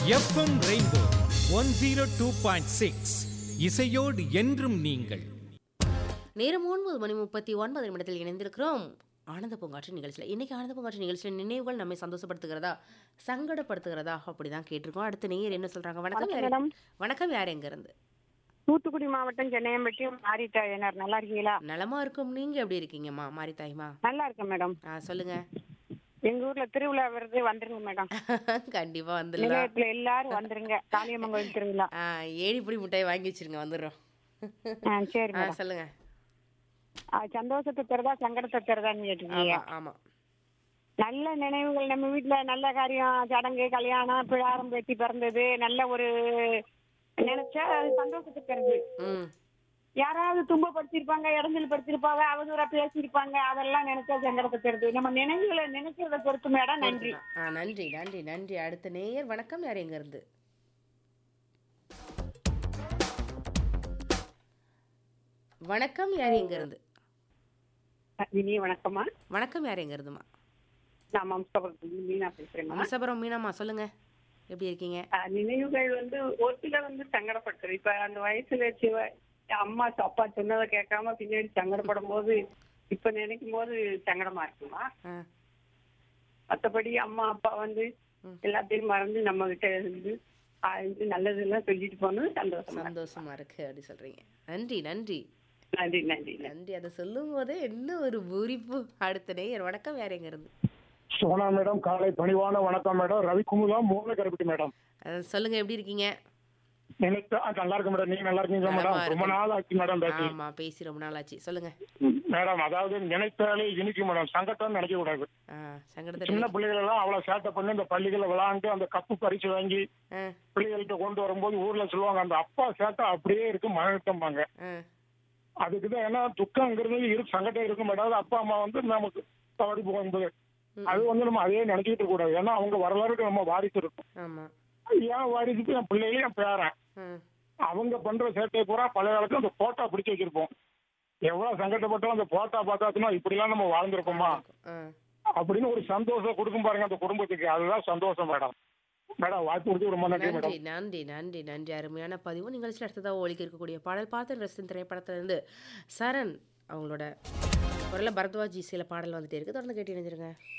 FM Rainbow one zero two point six இசையோடு என்றும் நீங்கள் நேரம் ஒன்பது மணி முப்பத்தி ஒன்பது நிமிடத்தில் இணைந்திருக்கிறோம் ஆனந்த பூங்காற்று நிகழ்ச்சியில் இன்னைக்கு ஆனந்த பூங்காற்று நிகழ்ச்சியில் நினைவுகள் நம்மை சந்தோஷப்படுத்துகிறதா சங்கடப்படுத்துகிறதா அப்படிதான் கேட்டிருக்கோம் அடுத்த நேயர் என்ன சொல்றாங்க வணக்கம் வணக்கம் யாரு- மேடம் வணக்கம் யார் எங்க இருந்து தூத்துக்குடி மாவட்டம் சென்னையம்பட்டி மாரிட்டா ஏனார் நல்லா இருக்கீங்களா நலமா இருக்கும் நீங்க எப்படி இருக்கீங்கம்மா மாரித்தாய்மா நல்லா இருக்கேன் மேடம் ஆ சொல்லுங்க எங்க ஊர்ல திருவிழா வருது வந்துருங்க மேடம் கண்டிப்பா வந்துடலாம் நிலையத்துல எல்லாரும் வந்துருங்க காளியம்மன் திருவிழா ஆ ஏடிப்பொடி மிட்டாய் வாங்கி வச்சிருங்க வந்துடுறோம் ஆ, சரி ஆ மேடம் சொல்லுங்க ஆ, சந்தோஷத்தை தருதா சங்கடத்தை தருதான்னு கேட்டுருக்கீங்க ஆமா ஆமா நல்ல நினைவுகள் நம்ம வீட்டுல நல்ல காரியம் சடங்கு கல்யாணம் பிழாரம் பேத்தி பிறந்தது நல்ல ஒரு நினைச்சா அது சந்தோஷத்தை தருது ம் யாராவது துன்பப்படுத்திருப்பாங்க இடஞ்சல் படுத்திருப்பாங்க அவதூறா பேசியிருப்பாங்க அதெல்லாம் நினைச்சா சங்கடத்தை தருது நம்ம நினைவுகளை நினைக்கிறத பொறுத்து மேடம் நன்றி ஆ நன்றி நன்றி நன்றி அடுத்த நேயர் வணக்கம் யார் எங்க இருந்து வணக்கம் யார் எங்க இருந்து இனிய வணக்கம்மா வணக்கம் யார் எங்க இருந்துமா நான் மம்சபுரத்துல மீனா பேசுறேம்மா வம்சபுரம் மீனாம்மா சொல்லுங்க எப்படி இருக்கீங்க அஹ் நினைவுகள் வந்து ஒரு சிலர் வந்து சங்கடப்படுத்துறது இப்ப அந்த வயசுல சிவ அம்மா அப்பா சொன்னதை கேட்காம பின்னாடி சங்கடப்படும் போது இப்ப நினைக்கும் போது சங்கடமா இருக்குமா ஆ மத்தபடி அம்மா அப்பா வந்து ம். எல்லாத்தையும் மறந்து நம்ம கிட்ட இருந்து ஆஹ் இது நல்லதெல்லாம் சொல்லிட்டு போனது சந்தோஷமா இருக்கு. சந்தோஷமா இருக்கு அப்படி சொல்றீங்க நன்றி நன்றி நன்றி நன்றி நன்றி. நன்றி அதை சொல்லும் போதே என்ன ஒரு பூரிப்பு அடுத்த நேயர் வணக்கம் யார் எங்க இருந்து சோனா மேடம் காலை பணிவான வணக்கம் மேடம் ரவிக்குமுதா மூல கருப்பட்டி மேடம் அஹ் சொல்லுங்க எப்படி இருக்கீங்க நினைத்த ஆ, நல்லா இருக்கு மேடம் நீங்க நல்லா இருக்கீங்களா நலமா மேடம் ரொம்ப இருக்கேன். நாள் ஆச்சு மேடம் பேசி ஆமா பேசி ரொம்ப நாள் ஆச்சு சொல்லுங்க மேடம் அதாவது நினைத்தாலே இனிக்கும் மேடம் சங்கட்டம் நினைக்க கூடாது ஆ சங்கடத்தை சின்ன பிள்ளைகள் எல்லாம் அவ்வளவு சேட்டை பண்ணி இந்த பள்ளிகளை விளையாண்டு அந்த கப்பு பரிசு வாங்கி ஆ பிள்ளைகள்கிட்ட கொண்டு வரும்போது ஊர்ல சொல்லுவாங்க அந்த அப்பா சேட்டை அப்படியே இருக்கு மழட்டம்பாங்க ஆ அதுக்கு தான் ஏன்னா துக்கங்கிறது இருக்கு சங்கடம் இருக்கும் மேடம் அது அப்பா அம்மா வந்து நமக்கு தவறி போகும்போது ம், அது வந்து நம்ம அதே நினைச்சிட்டு இருக்க கூடாது ஏன்னா அவங்க வரலாறுக்கு நம்ம வாரிசு இருக்கும் ஆமா ஏன் வாரிசுக்கு என் பிள்ளைகளும் என் பேரன் ஆ அவங்க பண்ற சேட்டை பூரா பழைய காலத்துல அந்த போட்டா பிடிச்சு வச்சிருப்போம் எவ்வளவு சங்கடப்பட்டாலும் அந்த போட்டா பார்த்தாச்சுன்னா இப்படிலாம் நம்ம வாழ்ந்திருக்கோமா ஆ அப்படின்னு ஒரு சந்தோஷம் கொடுக்கும் பாருங்க அந்த குடும்பத்துக்கு அதுதான் சந்தோஷம் மேடம் மேடம் வாய்ப்பு கொடுத்து ரொம்ப நன்றி மேடம் நன்றி நன்றி நன்றி நன்றி அருமையான பதிவு நிகழ்ச்சியில் அடுத்ததாக ஒழிக்க இருக்கக்கூடிய பாடல் பார்த்து ரசித்த திரைப்படத்திலிருந்து சரண் அவங்களோட குரல பரத்வாஜி சில பாடல் வந்துட்டே இருக்கு தொடர்ந்து கேட்டு இணைஞ்சிருங்க